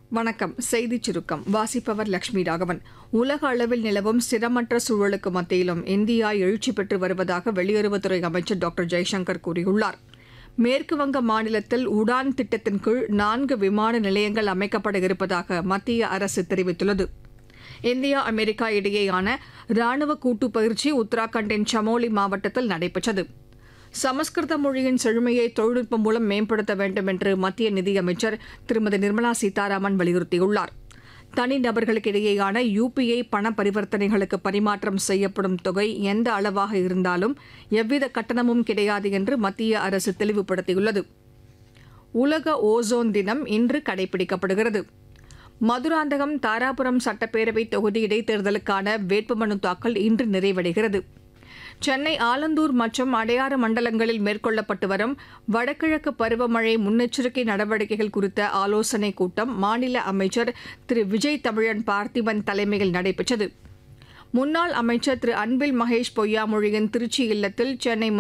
வணக்கம் செய்திச் சுருக்கம் வாசிப்பவர் லட்சுமி ராகவன் உலக அளவில் நிலவும் ஸ்திரமற்ற சூழலுக்கு மத்தியிலும் இந்தியா எழுச்சி பெற்று வருவதாக வெளியுறவுத்துறை அமைச்சர் டாக்டர் ஜெய்சங்கர் கூறியுள்ளார் மேற்குவங்க மாநிலத்தில் உடான் திட்டத்தின் கீழ் நான்கு விமான நிலையங்கள் அமைக்கப்பட இருப்பதாக மத்திய அரசு தெரிவித்துள்ளது இந்தியா அமெரிக்கா இடையேயான ராணுவ கூட்டு பயிற்சி உத்தராகண்டின் சமோலி மாவட்டத்தில் நடைபெற்றது சமஸ்கிருத மொழியின் செழுமையை தொழில்நுட்பம் மூலம் மேம்படுத்த வேண்டும் என்று மத்திய நிதியமைச்சர் திருமதி நிர்மலா சீதாராமன் வலியுறுத்தியுள்ளார் தனிநபர்களுக்கிடையேயான யுபிஐ பண பரிவர்த்தனைகளுக்கு பரிமாற்றம் செய்யப்படும் தொகை எந்த அளவாக இருந்தாலும் எவ்வித கட்டணமும் கிடையாது என்று மத்திய அரசு தெளிவுபடுத்தியுள்ளது உலக ஓசோன் தினம் இன்று கடைபிடிக்கப்படுகிறது மதுராந்தகம் தாராபுரம் சட்டப்பேரவை தொகுதி இடைத்தேர்தலுக்கான வேட்புமனு தாக்கல் இன்று நிறைவடைகிறது சென்னை ஆலந்தூர் மற்றும் அடையாறு மண்டலங்களில் மேற்கொள்ளப்பட்டு வரும் வடகிழக்கு பருவமழை முன்னெச்சரிக்கை நடவடிக்கைகள் குறித்த ஆலோசனைக் கூட்டம் மாநில அமைச்சர் திரு விஜய் தமிழன் பார்த்திபன் தலைமையில் நடைபெற்றது முன்னாள் அமைச்சர் திரு அன்பில் மகேஷ் பொய்யாமொழியின் திருச்சி இல்லத்தில் சென்னை